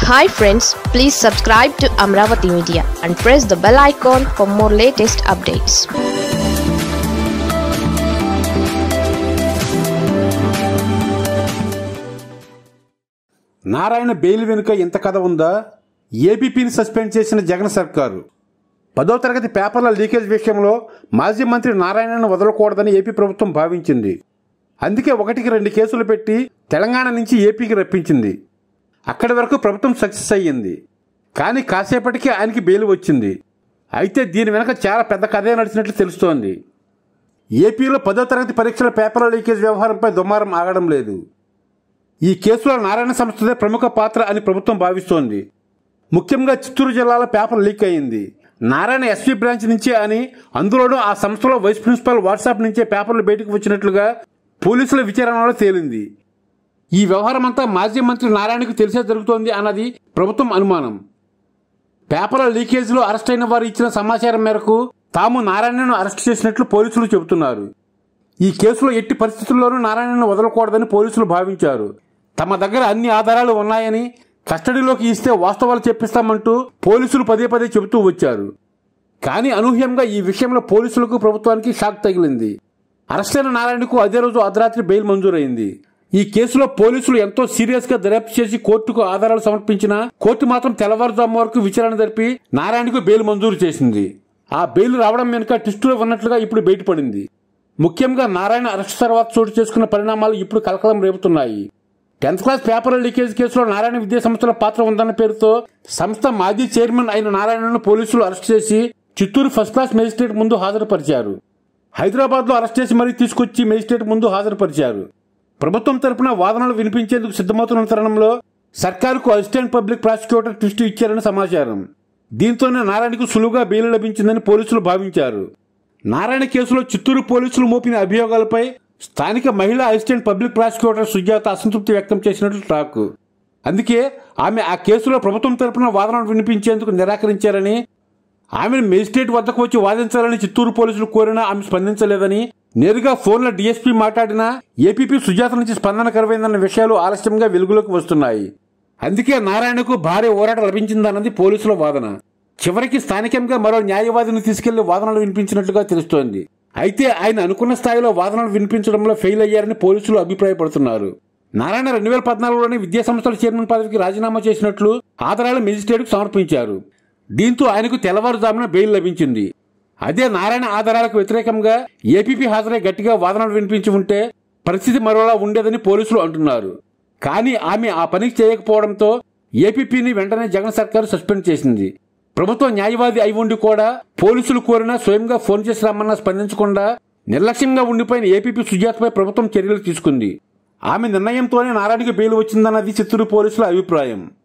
hi friends please subscribe to Amaravati media and press the bell icon for more latest updates Narayana bail వెనుక ఇంత కథ ఉందా ఏబీపీని suspend చేసిన జగన్ సర్కారు పదో తరగతి పేపర్ల లీకేజ్ విషయంలో మాజీ మంత్రి నారాయణను వదలకూడదని ఏపీ ప్రభుత్వం భావించింది అందుకే ఒకటికి రెండు కేసులు పెట్టి తెలంగాణ నుంచి ఏపీకి రప్పించింది అక్కడి వరకు ప్రభుత్వం సక్సెస్ అయ్యింది కానీ కాసేపటికి ఆయనకి బెయిల్ వచ్చింది అయితే దీని వెనక చాలా పెద్ద కథే నడిచినట్లు తెలుస్తోంది ఏపీలో పదో తరగతి పరీక్షల పేపర్ల లీకేజ్ వ్యవహారంపై దుమారం ఆగడం లేదు ఈ కేసులో నారాయణ సంస్థదే ప్రముఖ పాత్ర అని ప్రభుత్వం భావిస్తోంది ముఖ్యంగా చిత్తూరు జిల్లాలో పేపర్ లీక్ అయింది నారాయణ ఎస్పీ బ్రాంచ్ నుంచే అని అందులోనూ ఆ సంస్థలో వైస్ ప్రిన్సిపాల్ వాట్సాప్ నుంచే పేపర్లు బయటకు వచ్చినట్లుగా పోలీసుల విచారణలో తేలింది ఈ వ్యవహారం అంతా మాజీ మంత్రి నారాయణకు తెలిసే జరుగుతోంది అన్నది ప్రభుత్వం అనుమానం పేపర్ల లీకేజీలో అరెస్ట్ అయిన వారు ఇచ్చిన సమాచారం మేరకు తాము నారాయణను అరెస్ట్ చేసినట్లు పోలీసులు చెబుతున్నారు ఈ కేసులో ఎట్టి పరిస్థితుల్లోనూ నారాయణను వదలకూడదని పోలీసులు భావించారు తమ దగ్గర అన్ని ఆధారాలు ఉన్నాయని కస్టడీలోకి ఇస్తే వాస్తవాలు చెప్పిస్తామంటూ పోలీసులు పదే పదే చెబుతూ వచ్చారు కానీ అనూహ్యంగా ఈ విషయంలో పోలీసులకు ప్రభుత్వానికి షాక్ తగిలింది అరెస్టైన నారాయణకు అదే రోజు అర్ధరాత్రి బెయిల్ మంజూరైంది ఈ కేసులో పోలీసులు ఎంతో సీరియస్ గా దర్యాప్తు చేసి కోర్టుకు ఆధారాలు సమర్పించినా కోర్టు మాత్రం తెల్లవారుజాము వరకు విచారణ జరిపి నారాయణకు బెయిల్ మంజూరు చేసింది ఆ బెయిల్ రావడం వెనుక ట్విస్టులో ఉన్నట్లుగా ఇప్పుడు బయటపడింది ముఖ్యంగా నారాయణ అరెస్ట్ తర్వాత చోటు చేసుకున్న పరిణామాలు ఇప్పుడు కలకలం రేపుతున్నాయి టెన్త్ క్లాస్ పేపర్ లీకేజ్ కేసులో నారాయణ విద్యా సంస్థల పాత్ర ఉందన్న పేరుతో సంస్థ మాజీ చైర్మన్ అయిన నారాయణను పోలీసులు అరెస్ట్ చేసి చిత్తూరు ఫస్ట్ క్లాస్ మేజిస్ట్రేట్ ముందు హాజరుపరిచారు హైదరాబాద్ లో అరెస్ట్ చేసి మరీ తీసుకొచ్చి మేజిస్ట్రేట్ ముందు హాజరుపరిచారు ప్రభుత్వం తరపున వాదనలు వినిపించేందుకు సిద్ధమవుతున్న తరుణంలో సర్కారుకు అసిస్టెంట్ పబ్లిక్ ప్రాసిక్యూటర్ ట్విస్ట్ ఇచ్చారని సమాచారం దీంతోనే నారాయణకు సులువుగా బెయిల్ లభించిందని పోలీసులు భావించారు నారాయణ కేసులో చిత్తూరు పోలీసులు మోపిన అభియోగాలపై స్థానిక మహిళా అసిస్టెంట్ పబ్లిక్ ప్రాసిక్యూటర్ సుజాత అసంతృప్తి వ్యక్తం చేసినట్లు టాక్ అందుకే ఆమె ఆ కేసులో ప్రభుత్వం తరపున వాదనలు వినిపించేందుకు నిరాకరించారని ఆమెను మేజిస్ట్రేట్ వద్దకు వచ్చి వాదించాలని చిత్తూరు పోలీసులు కోరినా ఆమె స్పందించలేదని నేరుగా ఫోన్లో డీఎస్పీ మాట్లాడినా ఏపీపీ సుజాత నుంచి స్పందన కరువైందన్న విషయాలు ఆలస్యంగా వెలుగులోకి వస్తున్నాయి అందుకే నారాయణకు భారీ ఊరాట లభించిందన్నది పోలీసుల వాదన చివరికి స్థానికంగా మరో న్యాయవాదిని తీసుకెళ్లి వాదనలు వినిపించినట్లుగా తెలుస్తోంది అయితే ఆయన అనుకున్న స్థాయిలో వాదనలు వినిపించడంలో ఫెయిల్ అయ్యారని పోలీసులు అభిప్రాయపడుతున్నారు నారాయణ రెండు వేల పద్నాలుగులోనే విద్యాసంస్థల చైర్మన్ పదవికి రాజీనామా చేసినట్లు ఆధారాలు మెజిస్ట్రేట్కు సమర్పించారు దీంతో ఆయనకు తెల్లవారుజామున బెయిల్ లభించింది అదే నారాయణ ఆధారాలకు వ్యతిరేకంగా ఏపీపీ హాజరై గట్టిగా వాదనలు వినిపించి ఉంటే పరిస్థితి మరోలా ఉండేదని పోలీసులు అంటున్నారు కానీ ఆమె ఆ పనికి చేయకపోవడంతో ఏపీపీని వెంటనే జగన్ సర్కారు సస్పెండ్ చేసింది ప్రభుత్వ న్యాయవాది అయి ఉండి కూడా పోలీసులు కోరినా స్వయంగా ఫోన్ చేసి రమ్మన్నా స్పందించకుండా నిర్లక్ష్యంగా ఉండిపోయిన ఏపీపీ సుజాతపై ప్రభుత్వం చర్యలు తీసుకుంది ఆమె నిర్ణయంతోనే నారాయణకి బెయిల్ వచ్చిందన్నది చిత్తూరు పోలీసుల అభిప్రాయం